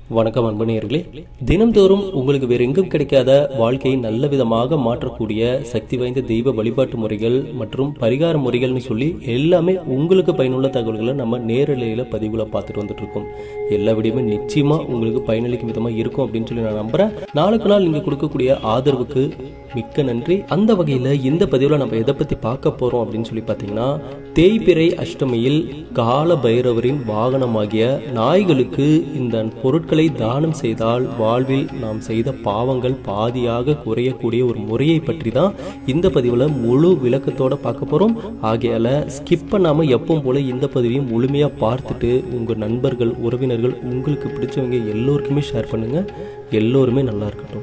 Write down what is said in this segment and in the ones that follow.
வணக்கம் அன்பு நேயர்களே தினம்தோறும் உங்களுக்கு வேற எங்கும் கிடைக்காத வாழ்க்கையை நல்ல விதமாக மாற்றக்கூடிய சக்தி வாய்ந்த தெய்வ வழிபாட்டு முறைகள் மற்றும் பரிகார முறைகள்னு சொல்லி எல்லாமே உங்களுக்கு பயனுள்ள தகவல்களை நம்ம நேரலையில பதிவுகளை பார்த்துட்டு வந்துட்டு இருக்கோம் எல்லா விடையுமே நிச்சயமா உங்களுக்கு பயனளிக்கும் விதமா இருக்கும் அப்படின்னு சொல்லி நான் நம்புறேன் நாளுக்கு நாள் நீங்க கொடுக்கக்கூடிய ஆதரவுக்கு மிக்க நன்றி அந்த வகையில இந்த பதிவுல நம்ம எதை பத்தி பார்க்க போறோம் அப்படின்னு சொல்லி பார்த்தீங்கன்னா தேய்பிறை அஷ்டமியில் கால பைரவரின் வாகனமாகிய நாய்களுக்கு இந்த பொருட்களை தானம் செய்தால் வாழ்வில் நாம் செய்த பாவங்கள் பாதியாக குறையக்கூடிய ஒரு முறையை பற்றி தான் இந்த பதிவில் முழு விளக்கத்தோட பார்க்க போகிறோம் ஆகையால் ஸ்கிப் பண்ணாமல் எப்பவும் போல இந்த பதிவையும் முழுமையாக பார்த்துட்டு உங்கள் நண்பர்கள் உறவினர்கள் உங்களுக்கு பிடிச்சவங்க எல்லோருக்குமே ஷேர் பண்ணுங்கள் எல்லோருமே நல்லா இருக்கட்டும்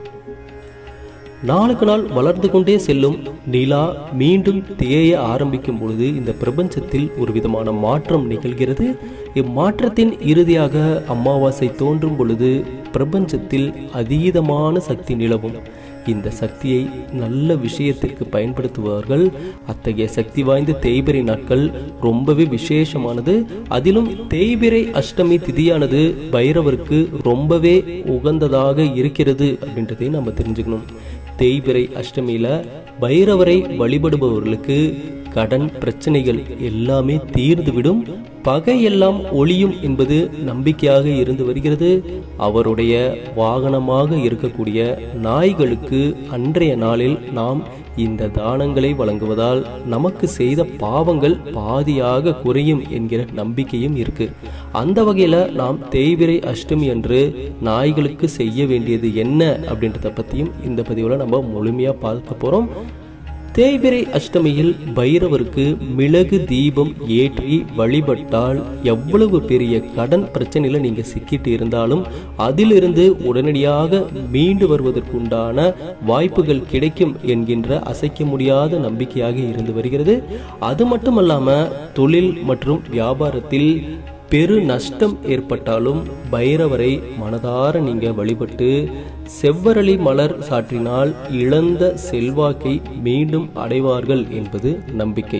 நாளுக்கு நாள் வளர்ந்து கொண்டே செல்லும் நிலா மீண்டும் தேய ஆரம்பிக்கும் பொழுது இந்த பிரபஞ்சத்தில் ஒரு விதமான மாற்றம் நிகழ்கிறது இம்மாற்றத்தின் இறுதியாக அமாவாசை தோன்றும் பொழுது பிரபஞ்சத்தில் அதீதமான சக்தி நிலவும் இந்த சக்தியை நல்ல விஷயத்திற்கு பயன்படுத்துவார்கள் அத்தகைய சக்தி வாய்ந்த தேய்பிரை நாட்கள் ரொம்பவே விசேஷமானது அதிலும் தேய்பிரை அஷ்டமி திதியானது பைரவருக்கு ரொம்பவே உகந்ததாக இருக்கிறது அப்படின்றதையும் நம்ம தெரிஞ்சுக்கணும் தேய்பிரை அஷ்டமியில பைரவரை வழிபடுபவர்களுக்கு கடன் பிரச்சனைகள் எல்லாமே தீர்ந்துவிடும் பகையெல்லாம் ஒளியும் என்பது நம்பிக்கையாக இருந்து வருகிறது அவருடைய வாகனமாக இருக்கக்கூடிய நாய்களுக்கு அன்றைய நாளில் நாம் இந்த தானங்களை வழங்குவதால் நமக்கு செய்த பாவங்கள் பாதியாக குறையும் என்கிற நம்பிக்கையும் இருக்கு அந்த வகையில நாம் தேய்பிரை அஷ்டமி அன்று நாய்களுக்கு செய்ய வேண்டியது என்ன அப்படின்றத பத்தியும் இந்த பதிவுல நம்ம முழுமையா பார்க்க போறோம் தேய்பிரை அஷ்டமியில் பைரவருக்கு மிளகு தீபம் ஏற்றி வழிபட்டால் எவ்வளவு பெரிய கடன் பிரச்சனையில நீங்க சிக்கிட்டு இருந்தாலும் அதிலிருந்து உடனடியாக மீண்டு வருவதற்குண்டான வாய்ப்புகள் கிடைக்கும் என்கின்ற அசைக்க முடியாத நம்பிக்கையாக இருந்து வருகிறது அது மட்டுமல்லாம தொழில் மற்றும் வியாபாரத்தில் பெரு நஷ்டம் ஏற்பட்டாலும் பைரவரை மனதார நீங்க வழிபட்டு செவ்வரளி மலர் சாற்றினால் இழந்த செல்வாக்கை மீண்டும் அடைவார்கள் என்பது நம்பிக்கை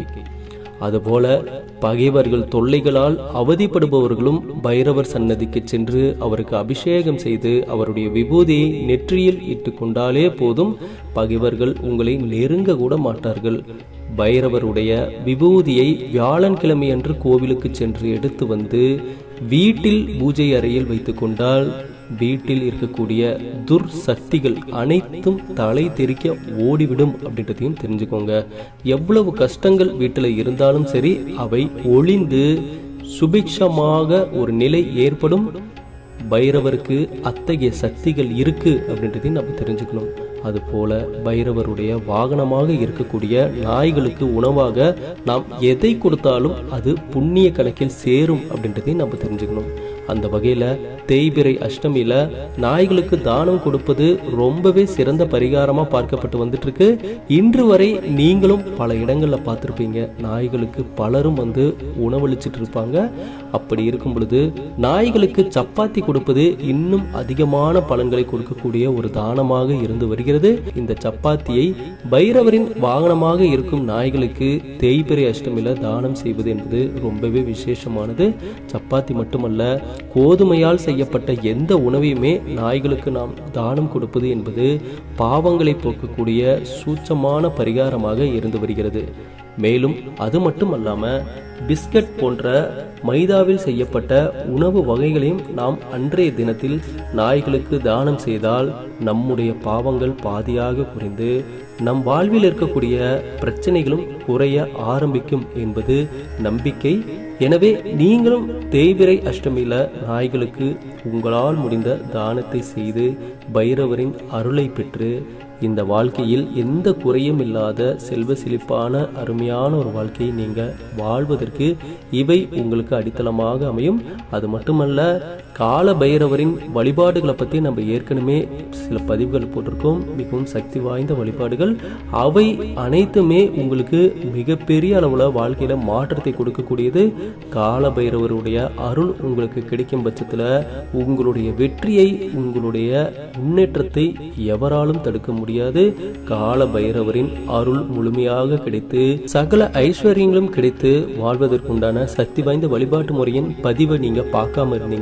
அதுபோல பகைவர்கள் தொல்லைகளால் அவதிப்படுபவர்களும் பைரவர் சன்னதிக்கு சென்று அவருக்கு அபிஷேகம் செய்து அவருடைய விபூதியை நெற்றியில் இட்டு கொண்டாலே போதும் பகைவர்கள் உங்களை நெருங்க கூட மாட்டார்கள் பைரவருடைய விபூதியை வியாழன்கிழமை அன்று கோவிலுக்கு சென்று எடுத்து வந்து வீட்டில் பூஜை அறையில் வைத்துக் கொண்டால் வீட்டில் இருக்கக்கூடிய துர் சக்திகள் அனைத்தும் தலை தெறிக்க ஓடிவிடும் அப்படின்றதையும் தெரிஞ்சுக்கோங்க எவ்வளவு கஷ்டங்கள் வீட்டில் இருந்தாலும் சரி அவை ஒளிந்து சுபிக்ஷமாக ஒரு நிலை ஏற்படும் பைரவருக்கு அத்தகைய சக்திகள் இருக்கு அப்படின்றதையும் நம்ம தெரிஞ்சுக்கணும் அதுபோல பைரவருடைய வாகனமாக இருக்கக்கூடிய நாய்களுக்கு உணவாக நாம் எதை கொடுத்தாலும் அது புண்ணிய கணக்கில் சேரும் அப்படின்றதையும் நம்ம தெரிஞ்சுக்கணும் அந்த வகையில தேய்பிரை அஷ்டமியில நாய்களுக்கு தானம் கொடுப்பது ரொம்பவே சிறந்த பரிகாரமா பார்க்கப்பட்டு வந்துட்டு இருக்கு இன்று வரை நீங்களும் பல இடங்கள்ல பார்த்துருப்பீங்க நாய்களுக்கு பலரும் வந்து உணவளிச்சிட்டு இருப்பாங்க அப்படி இருக்கும் பொழுது நாய்களுக்கு சப்பாத்தி கொடுப்பது இன்னும் அதிகமான பலன்களை கொடுக்கக்கூடிய ஒரு தானமாக இருந்து வருகிறது இந்த சப்பாத்தியை பைரவரின் வாகனமாக இருக்கும் நாய்களுக்கு தேய்பிரை அஷ்டமியில தானம் செய்வது என்பது ரொம்பவே விசேஷமானது சப்பாத்தி மட்டுமல்ல கோதுமையால் செய்யப்பட்ட எந்த உணவையுமே நாய்களுக்கு நாம் தானம் கொடுப்பது என்பது பாவங்களை போக்கக்கூடிய சூட்சமான பரிகாரமாக இருந்து வருகிறது மேலும் அது மட்டும் அல்லாம பிஸ்கட் போன்ற மைதாவில் செய்யப்பட்ட உணவு வகைகளையும் நாம் அன்றைய தினத்தில் நாய்களுக்கு தானம் செய்தால் நம்முடைய பாவங்கள் பாதியாக குறைந்து நம் வாழ்வில் இருக்கக்கூடிய பிரச்சனைகளும் குறைய ஆரம்பிக்கும் என்பது நம்பிக்கை எனவே நீங்களும் தேய்பிரை அஷ்டமியில நாய்களுக்கு உங்களால் முடிந்த தானத்தை செய்து பைரவரின் அருளை பெற்று இந்த வாழ்க்கையில் எந்த குறையும் இல்லாத செல்வ செழிப்பான அருமையான ஒரு வாழ்க்கையை நீங்க வாழ்வதற்கு இவை உங்களுக்கு அடித்தளமாக அமையும் அது மட்டுமல்ல கால பைரவரின் வழிபாடுகளை பற்றி நம்ம ஏற்கனவே சில பதிவுகள் போட்டிருக்கோம் மிகவும் சக்தி வாய்ந்த வழிபாடுகள் அவை அனைத்துமே உங்களுக்கு மிகப்பெரிய அளவில் வாழ்க்கையில் மாற்றத்தை கொடுக்கக்கூடியது கால பைரவருடைய அருள் உங்களுக்கு கிடைக்கும் பட்சத்தில் உங்களுடைய வெற்றியை உங்களுடைய முன்னேற்றத்தை எவராலும் தடுக்க முடியாது கால பைரவரின் அருள் முழுமையாக கிடைத்து சகல ஐஸ்வர்யங்களும் கிடைத்து வாழ்வதற்குண்டான சக்தி வாய்ந்த வழிபாட்டு முறையின் பதிவை நீங்க பார்க்காம இருந்தீங்கன்னா நம்ம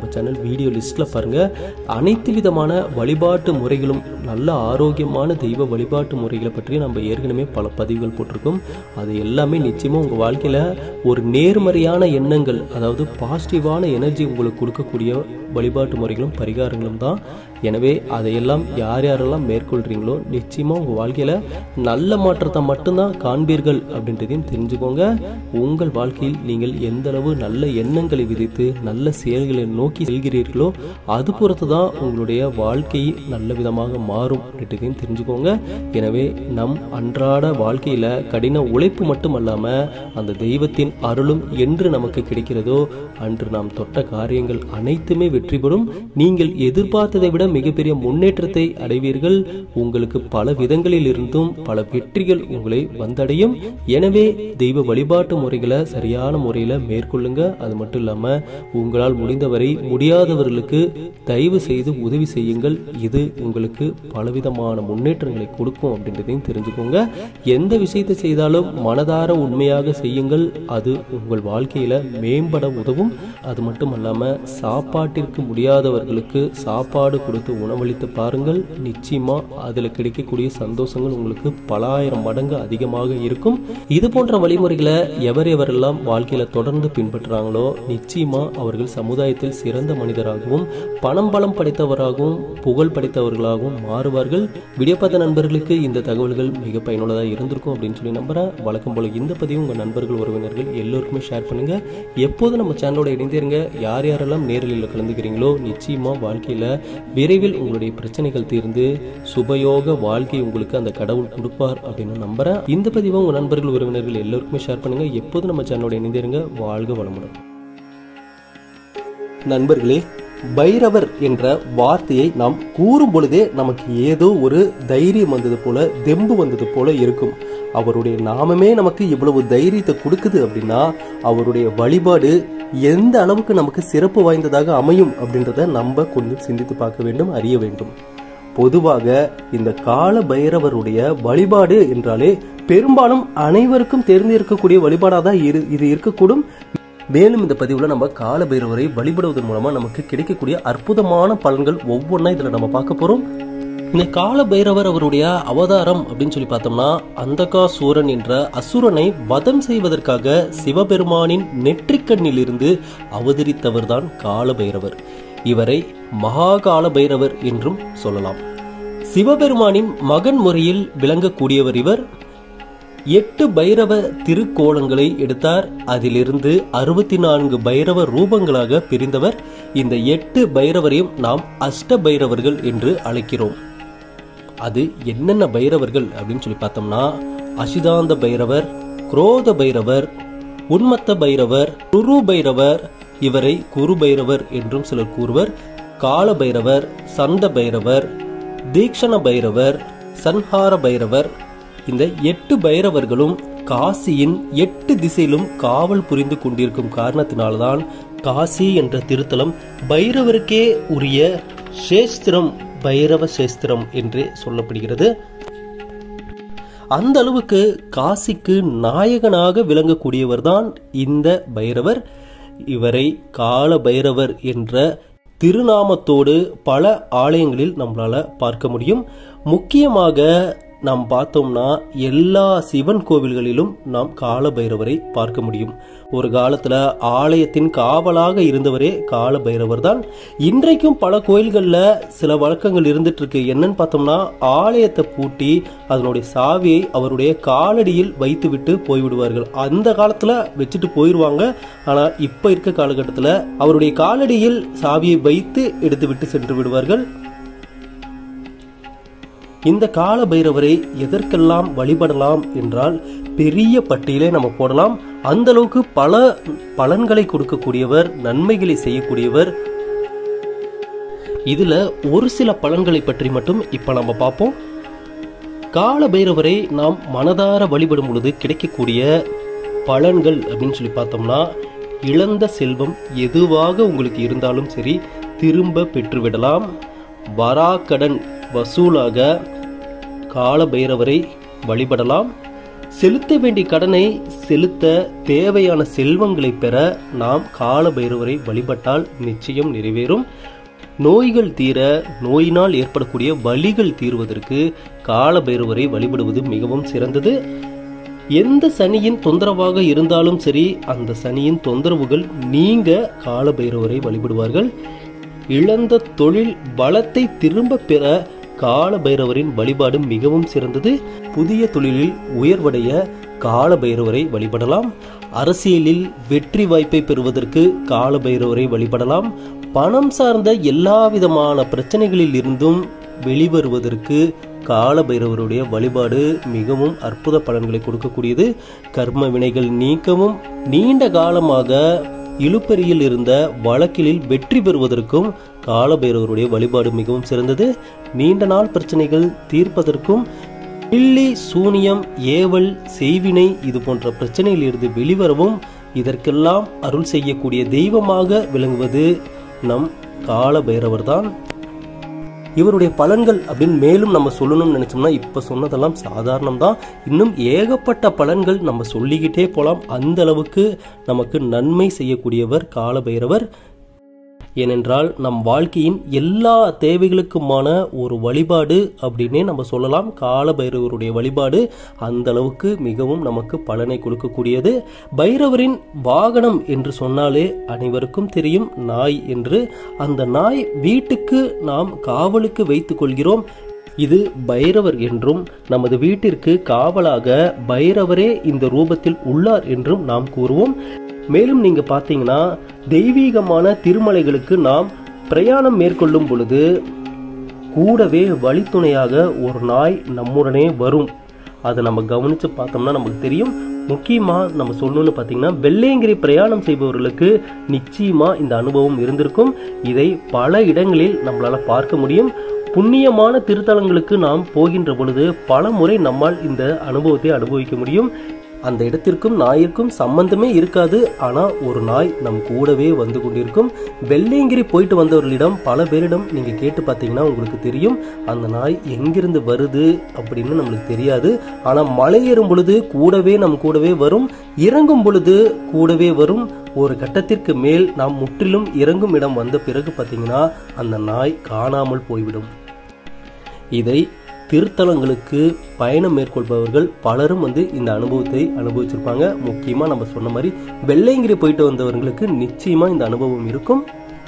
நம்ம சேனல் வீடியோ லிஸ்ட்டில் பாருங்கள் அனைத்து விதமான வழிபாட்டு முறைகளும் நல்ல ஆரோக்கியமான தெய்வ வழிபாட்டு முறைகளை பற்றி நம்ம ஏற்கனவே பல பதிவுகள் போட்டிருக்கோம் அது எல்லாமே நிச்சயமாக உங்கள் வாழ்க்கையில் ஒரு நேர்மறையான எண்ணங்கள் அதாவது பாசிட்டிவான எனர்ஜி உங்களுக்கு கொடுக்கக்கூடிய வழிபாட்டு முறைகளும் பரிகாரங்களும் தான் எனவே அதையெல்லாம் யார் யாரெல்லாம் மேற்கொள்கிறீங்களோ நிச்சயமாக உங்கள் வாழ்க்கையில் நல்ல மாற்றத்தை மட்டும்தான் காண்பீர்கள் அப்படின்றதையும் தெரிஞ்சுக்கோங்க உங்கள் வாழ்க்கையில் நீங்கள் எந்த அளவு நல்ல எண்ணங்களை விதித்து நல்ல செயல்களை நோக்கி செல்கிறீர்களோ அது பொறுத்து தான் உங்களுடைய வாழ்க்கை நல்ல விதமாக மாறும் அப்படின்றதையும் தெரிஞ்சுக்கோங்க எனவே நம் அன்றாட வாழ்க்கையில் கடின உழைப்பு மட்டும் அல்லாமல் அந்த தெய்வத்தின் அருளும் என்று நமக்கு கிடைக்கிறதோ அன்று நாம் தொட்ட காரியங்கள் அனைத்துமே வெற்றி பெறும் நீங்கள் எதிர்பார்த்ததை விட மிகப்பெரிய முன்னேற்றத்தை அடைவீர்கள் உங்களுக்கு பல விதங்களில் இருந்தும் பல வெற்றிகள் உங்களை வந்தடையும் எனவே தெய்வ வழிபாட்டு முறைகளை சரியான முறையில் மேற்கொள்ளுங்க அது மட்டும் இல்லாமல் உங்களால் முடிந்தவரை முடியாதவர்களுக்கு தயவு செய்து உதவி செய்யுங்கள் இது உங்களுக்கு பலவிதமான முன்னேற்றங்களை கொடுக்கும் அப்படின்றதையும் தெரிஞ்சுக்கோங்க எந்த விஷயத்தை செய்தாலும் மனதார உண்மையாக செய்யுங்கள் அது உங்கள் வாழ்க்கையில் மேம்பட உதவும் அது மட்டும் இல்லாமல் சாப்பாட்டிற்கு முடியாதவர்களுக்கு சாப்பாடு கொடுத்து உணவளித்து பாருங்கள் நிச்சயமா அதில் கிடைக்கக்கூடிய சந்தோஷங்கள் உங்களுக்கு பல ஆயிரம் மடங்கு அதிகமாக இருக்கும் இது போன்ற வழிமுறைகளை எவர் எவரெல்லாம் வாழ்க்கையில தொடர்ந்து பின்பற்றுறாங்களோ நிச்சயமா அவர்கள் சமுதாயத்தில் சிறந்த மனிதராகவும் பணம் பலம் படைத்தவராகவும் புகழ் படைத்தவர்களாகவும் மாறுவார்கள் வீடியோ பார்த்த நண்பர்களுக்கு இந்த தகவல்கள் மிக பயனுள்ளதாக இருந்திருக்கும் அப்படின்னு சொல்லி நம்புறேன் வழக்கம் போல இந்த பதிவு உங்க நண்பர்கள் உறவினர்கள் எல்லோருக்குமே ஷேர் பண்ணுங்க எப்போதும் நம்ம சேனலோட இணைந்தேருங்க யார் யாரெல்லாம் நேரலில் கலந்துக்கிறீங்களோ நிச்சயமா வாழ்க்கையில விரைவில் உங்களுடைய பிரச்சனைகள் தீர்ந்து சுபயோக வாழ்க்கை உங்களுக்கு அந்த கடவுள் கொடுப்பார் அப்படின்னு நம்புறேன் இந்த பதிவை உங்க நண்பர்கள் உறவினர்கள் எல்லோருக்குமே ஷேர் பண்ணுங்க எப்போதும் நம்ம சேனலோட இணைந்தேருங்க வாழ்க வளமுடன் நண்பர்களே பைரவர் என்ற வார்த்தையை நாம் கூறும் பொழுதே நமக்கு ஏதோ ஒரு தைரியம் வந்தது போல தெம்பு வந்தது போல இருக்கும் அவருடைய நாமமே நமக்கு இவ்வளவு தைரியத்தை கொடுக்குது அப்படின்னா அவருடைய வழிபாடு எந்த அளவுக்கு நமக்கு சிறப்பு வாய்ந்ததாக அமையும் அப்படின்றத நம்ம கொஞ்சம் சிந்தித்து பார்க்க வேண்டும் அறிய வேண்டும் பொதுவாக இந்த கால பைரவருடைய வழிபாடு என்றாலே பெரும்பாலும் அனைவருக்கும் தெரிந்திருக்கக்கூடிய வழிபாடாக தான் இரு இது இருக்கக்கூடும் மேலும் இந்த பதிவில் நம்ம கால பைரவரை வழிபடுவதன் மூலமா நமக்கு கிடைக்கக்கூடிய அற்புதமான பலன்கள் ஒவ்வொன்றா இதுல நம்ம பார்க்க போறோம் இந்த கால பைரவர் அவருடைய அவதாரம் அப்படின்னு சொல்லி பார்த்தோம்னா அந்தகாசூரன் என்ற அசுரனை வதம் செய்வதற்காக சிவபெருமானின் நெற்றிக்கண்ணில் இருந்து அவதரித்தவர்தான் கால பைரவர் இவரை மகாகால பைரவர் என்றும் சொல்லலாம் சிவபெருமானின் மகன் முறையில் விளங்கக்கூடியவர் இவர் எட்டு பைரவ திருக்கோலங்களை எடுத்தார் அதிலிருந்து அறுபத்தி நான்கு பைரவ ரூபங்களாக பிரிந்தவர் இந்த எட்டு பைரவரையும் நாம் அஷ்ட பைரவர்கள் என்று அழைக்கிறோம் அது என்னென்ன பைரவர்கள் அப்படின்னு சொல்லி பார்த்தோம்னா அசிதாந்த பைரவர் குரோத பைரவர் உன்மத்த பைரவர் குரு பைரவர் இவரை குரு பைரவர் என்றும் சிலர் கூறுவர் கால பைரவர் சந்த பைரவர் தீக்ஷண பைரவர் சன்ஹார பைரவர் இந்த எட்டு பைரவர்களும் காசியின் எட்டு திசையிலும் காவல் புரிந்து கொண்டிருக்கும் காரணத்தினால்தான் காசி என்ற திருத்தலம் பைரவருக்கே உரிய சேஸ்திரம் பைரவ சேஸ்திரம் என்று சொல்லப்படுகிறது அந்த அளவுக்கு காசிக்கு நாயகனாக விளங்கக்கூடியவர் தான் இந்த பைரவர் இவரை கால பைரவர் என்ற திருநாமத்தோடு பல ஆலயங்களில் நம்மளால பார்க்க முடியும் முக்கியமாக நாம் பார்த்தோம்னா எல்லா சிவன் கோவில்களிலும் நாம் கால பைரவரை பார்க்க முடியும் ஒரு காலத்துல ஆலயத்தின் காவலாக இருந்தவரே கால பைரவர் தான் இன்றைக்கும் பல கோயில்கள்ல சில வழக்கங்கள் இருந்துட்டு இருக்கு என்னன்னு பார்த்தோம்னா ஆலயத்தை பூட்டி அதனுடைய சாவியை அவருடைய காலடியில் வைத்து விட்டு போய்விடுவார்கள் அந்த காலத்துல வச்சுட்டு போயிடுவாங்க ஆனா இப்ப இருக்க காலகட்டத்துல அவருடைய காலடியில் சாவியை வைத்து எடுத்து விட்டு சென்று விடுவார்கள் இந்த கால பைரவரை எதற்கெல்லாம் வழிபடலாம் என்றால் பெரிய பட்டியலே நம்ம போடலாம் அந்த அளவுக்கு பல பலன்களை கொடுக்கக்கூடியவர் நன்மைகளை செய்யக்கூடியவர் இதுல ஒரு சில பலன்களை பற்றி மட்டும் இப்ப நம்ம பார்ப்போம் கால பைரவரை நாம் மனதார வழிபடும் பொழுது கிடைக்கக்கூடிய பலன்கள் அப்படின்னு சொல்லி பார்த்தோம்னா இழந்த செல்வம் எதுவாக உங்களுக்கு இருந்தாலும் சரி திரும்ப பெற்றுவிடலாம் வராக்கடன் வசூலாக கால பைரவரை வழிபடலாம் செலுத்த வேண்டிய கடனை செலுத்த தேவையான செல்வங்களை பெற நாம் கால பைரவரை வழிபட்டால் நிச்சயம் நிறைவேறும் நோய்கள் தீர நோயினால் ஏற்படக்கூடிய வலிகள் தீர்வதற்கு கால பைரவரை வழிபடுவது மிகவும் சிறந்தது எந்த சனியின் தொந்தரவாக இருந்தாலும் சரி அந்த சனியின் தொந்தரவுகள் நீங்க கால பைரவரை வழிபடுவார்கள் இழந்த தொழில் வளத்தை திரும்ப பெற கால பைரவரின் வழிபாடு மிகவும் சிறந்தது புதிய தொழிலில் உயர்வடைய கால பைரவரை வழிபடலாம் அரசியலில் வெற்றி வாய்ப்பை பெறுவதற்கு கால பைரவரை வழிபடலாம் பணம் சார்ந்த எல்லா விதமான பிரச்சனைகளில் இருந்தும் வெளிவருவதற்கு கால பைரவருடைய வழிபாடு மிகவும் அற்புத பலன்களை கொடுக்கக்கூடியது கர்ம வினைகள் நீக்கவும் நீண்ட காலமாக இழுப்பறியில் இருந்த வழக்கிலில் வெற்றி பெறுவதற்கும் காலபைரவருடைய வழிபாடு மிகவும் சிறந்தது நீண்ட நாள் பிரச்சனைகள் தீர்ப்பதற்கும் பில்லி சூனியம் ஏவல் செய்வினை இது போன்ற பிரச்சனையில் இருந்து வெளிவரவும் இதற்கெல்லாம் அருள் செய்யக்கூடிய தெய்வமாக விளங்குவது நம் கால பைரவர் தான் இவருடைய பலன்கள் அப்படின்னு மேலும் நம்ம சொல்லணும்னு நினைச்சோம்னா இப்ப சொன்னதெல்லாம் சாதாரணம் தான் இன்னும் ஏகப்பட்ட பலன்கள் நம்ம சொல்லிக்கிட்டே போலாம் அந்த அளவுக்கு நமக்கு நன்மை செய்யக்கூடியவர் கால பைரவர் ஏனென்றால் நம் வாழ்க்கையின் எல்லா தேவைகளுக்குமான ஒரு வழிபாடு அப்படின்னே நம்ம சொல்லலாம் கால பைரவருடைய வழிபாடு அந்த அளவுக்கு மிகவும் நமக்கு பலனை கொடுக்கக்கூடியது பைரவரின் வாகனம் என்று சொன்னாலே அனைவருக்கும் தெரியும் நாய் என்று அந்த நாய் வீட்டுக்கு நாம் காவலுக்கு வைத்துக் கொள்கிறோம் இது பைரவர் என்றும் நமது வீட்டிற்கு காவலாக பைரவரே இந்த ரூபத்தில் உள்ளார் என்றும் நாம் கூறுவோம் மேலும் நீங்க பாத்தீங்கன்னா தெய்வீகமான திருமலைகளுக்கு நாம் பிரயாணம் மேற்கொள்ளும் பொழுது கூடவே வழித்துணையாக ஒரு நாய் நம்முடனே வரும் அதை நம்ம கவனிச்சு பார்த்தோம்னா நமக்கு தெரியும் முக்கியமா நம்ம சொல்லணும்னு பார்த்தீங்கன்னா வெள்ளையங்கிரி பிரயாணம் செய்பவர்களுக்கு நிச்சயமா இந்த அனுபவம் இருந்திருக்கும் இதை பல இடங்களில் நம்மளால பார்க்க முடியும் புண்ணியமான திருத்தலங்களுக்கு நாம் போகின்ற பொழுது பல முறை நம்மால் இந்த அனுபவத்தை அனுபவிக்க முடியும் அந்த இடத்திற்கும் நாயிற்கும் சம்பந்தமே இருக்காது ஆனா ஒரு நாய் நம் கூடவே வந்து கொண்டிருக்கும் வெள்ளையங்கிரி போயிட்டு வந்தவர்களிடம் பல பேரிடம் நீங்க கேட்டு பார்த்தீங்கன்னா உங்களுக்கு தெரியும் அந்த நாய் எங்கிருந்து வருது அப்படின்னு நம்மளுக்கு தெரியாது ஆனா மலை ஏறும் பொழுது கூடவே நம் கூடவே வரும் இறங்கும் பொழுது கூடவே வரும் ஒரு கட்டத்திற்கு மேல் நாம் முற்றிலும் இறங்கும் இடம் வந்த பிறகு பார்த்தீங்கன்னா அந்த நாய் காணாமல் போய்விடும் இதை திருத்தலங்களுக்கு பயணம் மேற்கொள்பவர்கள் பலரும் வந்து இந்த அனுபவத்தை அனுபவிச்சிருப்பாங்க முக்கியமா நம்ம சொன்ன மாதிரி வெள்ளையங்கிரி போயிட்டு வந்தவர்களுக்கு நிச்சயமா இந்த அனுபவம் இருக்கும்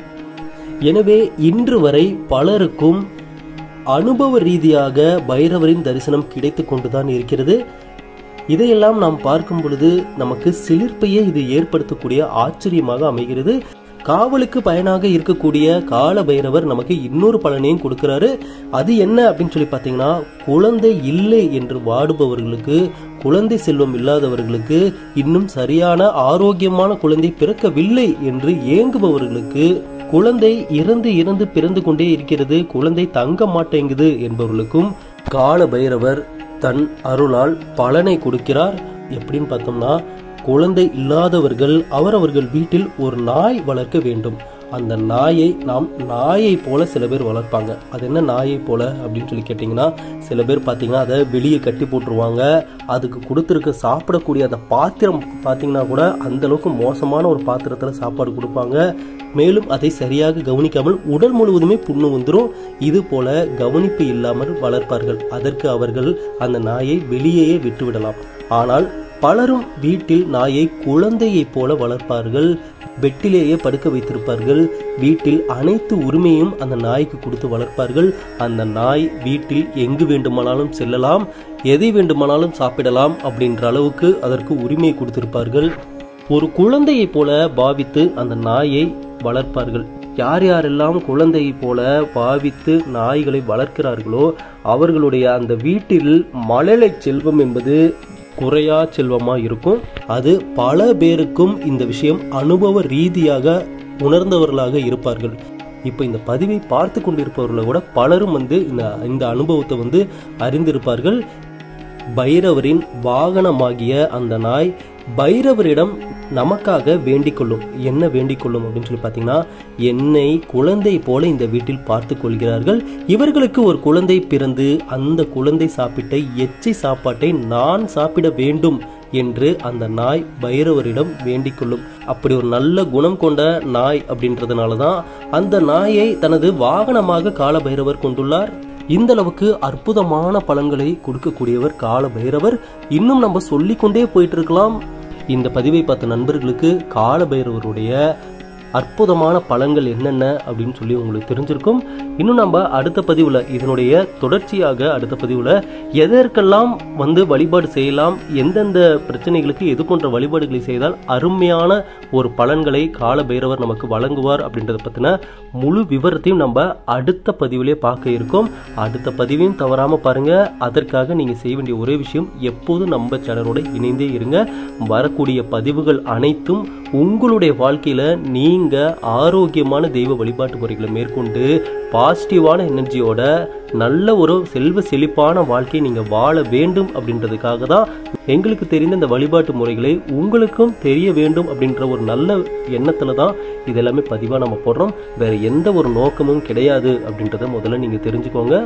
எனவே இன்று வரை பலருக்கும் அனுபவ ரீதியாக பைரவரின் தரிசனம் கிடைத்து கொண்டுதான் இருக்கிறது இதையெல்லாம் நாம் பார்க்கும் பொழுது நமக்கு சிலிர்ப்பையே இது ஏற்படுத்தக்கூடிய ஆச்சரியமாக அமைகிறது காவலுக்கு பயனாக இருக்கக்கூடிய கால பைரவர் நமக்கு இன்னொரு பலனையும் கொடுக்கிறாரு அது என்ன அப்படின்னு சொல்லி பார்த்தீங்கன்னா குழந்தை இல்லை என்று வாடுபவர்களுக்கு குழந்தை செல்வம் இல்லாதவர்களுக்கு இன்னும் சரியான ஆரோக்கியமான குழந்தை பிறக்கவில்லை என்று ஏங்குபவர்களுக்கு குழந்தை இறந்து இறந்து பிறந்து கொண்டே இருக்கிறது குழந்தை தங்க மாட்டேங்குது என்பவர்களுக்கும் கால பைரவர் தன் அருளால் பலனை கொடுக்கிறார் எப்படின்னு பார்த்தோம்னா குழந்தை இல்லாதவர்கள் அவரவர்கள் வீட்டில் ஒரு நாய் வளர்க்க வேண்டும் அந்த நாயை நாம் நாயை போல சில பேர் வளர்ப்பாங்க அது என்ன நாயை போல அப்படின்னு சொல்லி கேட்டிங்கன்னா சில பேர் பார்த்தீங்கன்னா அதை வெளியே கட்டி போட்டுருவாங்க அதுக்கு கொடுத்துருக்க சாப்பிடக்கூடிய அந்த பாத்திரம் பார்த்தீங்கன்னா கூட அந்த அளவுக்கு மோசமான ஒரு பாத்திரத்தில் சாப்பாடு கொடுப்பாங்க மேலும் அதை சரியாக கவனிக்காமல் உடல் முழுவதுமே புண்ணு வந்துடும் இது போல கவனிப்பு இல்லாமல் வளர்ப்பார்கள் அதற்கு அவர்கள் அந்த நாயை வெளியேயே விட்டுவிடலாம் ஆனால் பலரும் வீட்டில் நாயை குழந்தையைப் போல வளர்ப்பார்கள் பெட்டிலேயே படுக்க வைத்திருப்பார்கள் வீட்டில் அனைத்து உரிமையும் அந்த நாய்க்கு கொடுத்து வளர்ப்பார்கள் அந்த நாய் வீட்டில் எங்கு வேண்டுமானாலும் செல்லலாம் எதை வேண்டுமானாலும் சாப்பிடலாம் அப்படின்ற அளவுக்கு அதற்கு உரிமை கொடுத்திருப்பார்கள் ஒரு குழந்தையைப் போல பாவித்து அந்த நாயை வளர்ப்பார்கள் யார் யாரெல்லாம் குழந்தையை போல பாவித்து நாய்களை வளர்க்கிறார்களோ அவர்களுடைய அந்த வீட்டில் மழலை செல்வம் என்பது குறையா செல்வமா இருக்கும் அது பல பேருக்கும் இந்த விஷயம் அனுபவ ரீதியாக உணர்ந்தவர்களாக இருப்பார்கள் இப்போ இந்த பதிவை பார்த்து கொண்டிருப்பவர்களை கூட பலரும் வந்து இந்த இந்த அனுபவத்தை வந்து அறிந்திருப்பார்கள் பைரவரின் வாகனமாகிய அந்த நாய் பைரவரிடம் நமக்காக வேண்டிக் கொள்ளும் என்ன வேண்டிக் கொள்ளும் அப்படின்னு சொல்லி பார்த்தீங்கன்னா என்னை குழந்தை போல இந்த வீட்டில் பார்த்து கொள்கிறார்கள் இவர்களுக்கு ஒரு குழந்தை பிறந்து அந்த குழந்தை சாப்பிட்ட எச்சை சாப்பாட்டை நான் சாப்பிட வேண்டும் என்று அந்த நாய் பைரவரிடம் வேண்டிக் கொள்ளும் அப்படி ஒரு நல்ல குணம் கொண்ட நாய் அப்படின்றதுனால தான் அந்த நாயை தனது வாகனமாக கால பைரவர் கொண்டுள்ளார் இந்த அளவுக்கு அற்புதமான பலன்களை கொடுக்கக்கூடியவர் கால பைரவர் இன்னும் நம்ம சொல்லிக்கொண்டே போயிட்டு இருக்கலாம் இந்த பதிவை பார்த்த நண்பர்களுக்கு கால பைரவருடைய அற்புதமான பலன்கள் என்னென்ன அப்படின்னு சொல்லி உங்களுக்கு தெரிஞ்சிருக்கும் இன்னும் நம்ம அடுத்த பதிவில் இதனுடைய தொடர்ச்சியாக அடுத்த பதிவில் எதற்கெல்லாம் வந்து வழிபாடு செய்யலாம் எந்தெந்த பிரச்சனைகளுக்கு எது போன்ற வழிபாடுகளை செய்தால் அருமையான ஒரு பலன்களை கால பைரவர் நமக்கு வழங்குவார் அப்படின்றத பற்றின முழு விவரத்தையும் நம்ம அடுத்த பதிவிலே பார்க்க இருக்கோம் அடுத்த பதிவையும் தவறாமல் பாருங்க அதற்காக நீங்கள் செய்ய வேண்டிய ஒரே விஷயம் எப்போதும் நம்ம சேனலோட இணைந்தே இருங்க வரக்கூடிய பதிவுகள் அனைத்தும் உங்களுடைய வாழ்க்கையில நீங்க ஆரோக்கியமான தெய்வ வழிபாட்டு முறைகளை மேற்கொண்டு பாசிட்டிவான எனர்ஜியோட நல்ல ஒரு செல்வ செழிப்பான வாழ்க்கையை நீங்க வாழ வேண்டும் அப்படின்றதுக்காக தான் எங்களுக்கு தெரிந்த இந்த வழிபாட்டு முறைகளை உங்களுக்கும் தெரிய வேண்டும் அப்படின்ற ஒரு நல்ல எண்ணத்துல தான் இதெல்லாமே பதிவா நம்ம போடுறோம் வேற எந்த ஒரு நோக்கமும் கிடையாது அப்படின்றத முதல்ல நீங்க தெரிஞ்சுக்கோங்க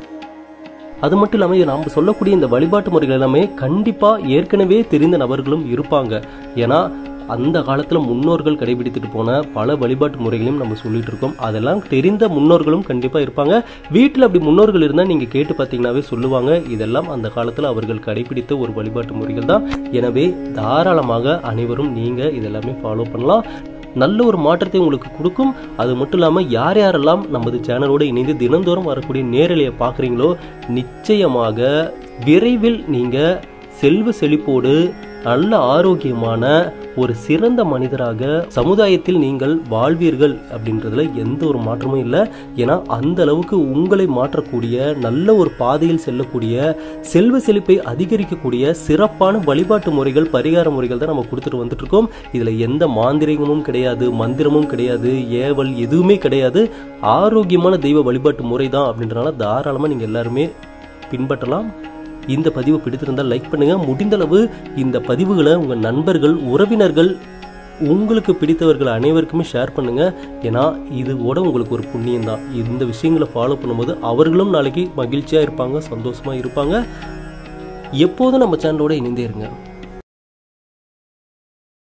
அது மட்டும் இல்லாமல் இது நாம் சொல்லக்கூடிய இந்த வழிபாட்டு முறைகள் எல்லாமே கண்டிப்பாக ஏற்கனவே தெரிந்த நபர்களும் இருப்பாங்க ஏன்னா அந்த காலத்தில் முன்னோர்கள் கடைபிடித்துட்டு போன பல வழிபாட்டு முறைகளையும் நம்ம சொல்லிட்டு இருக்கோம் அதெல்லாம் தெரிந்த முன்னோர்களும் கண்டிப்பாக இருப்பாங்க வீட்டில் அப்படி முன்னோர்கள் இருந்தால் நீங்கள் கேட்டு பார்த்தீங்கன்னாவே சொல்லுவாங்க இதெல்லாம் அந்த காலத்தில் அவர்கள் கடைபிடித்த ஒரு வழிபாட்டு முறைகள் தான் எனவே தாராளமாக அனைவரும் நீங்கள் இதெல்லாமே ஃபாலோ பண்ணலாம் நல்ல ஒரு மாற்றத்தை உங்களுக்கு கொடுக்கும் அது மட்டும் இல்லாமல் யார் யாரெல்லாம் நமது சேனலோடு இணைந்து தினந்தோறும் வரக்கூடிய நேரலையை பார்க்குறீங்களோ நிச்சயமாக விரைவில் நீங்கள் செல்வ செழிப்போடு நல்ல ஆரோக்கியமான ஒரு சிறந்த மனிதராக சமுதாயத்தில் நீங்கள் வாழ்வீர்கள் அப்படின்றதுல எந்த ஒரு மாற்றமும் இல்லை ஏன்னா அந்த அளவுக்கு உங்களை மாற்றக்கூடிய நல்ல ஒரு பாதையில் செல்லக்கூடிய செல்வ செழிப்பை அதிகரிக்கக்கூடிய சிறப்பான வழிபாட்டு முறைகள் பரிகார முறைகள் தான் நம்ம கொடுத்துட்டு வந்துட்டு இருக்கோம் இதுல எந்த மாந்திரிகமும் கிடையாது மந்திரமும் கிடையாது ஏவல் எதுவுமே கிடையாது ஆரோக்கியமான தெய்வ வழிபாட்டு முறை தான் அப்படின்றனால தாராளமாக நீங்கள் எல்லாருமே பின்பற்றலாம் இந்த பதிவு பிடித்திருந்தால் லைக் பண்ணுங்க முடிந்தளவு இந்த பதிவுகளை உங்க நண்பர்கள் உறவினர்கள் உங்களுக்கு பிடித்தவர்கள் அனைவருக்குமே ஷேர் பண்ணுங்க ஏன்னா இதோட உங்களுக்கு ஒரு புண்ணியம் தான் இந்த விஷயங்களை ஃபாலோ பண்ணும்போது அவர்களும் நாளைக்கு மகிழ்ச்சியா இருப்பாங்க சந்தோஷமா இருப்பாங்க எப்போதும் நம்ம சேனலோட இணைந்தே இருங்க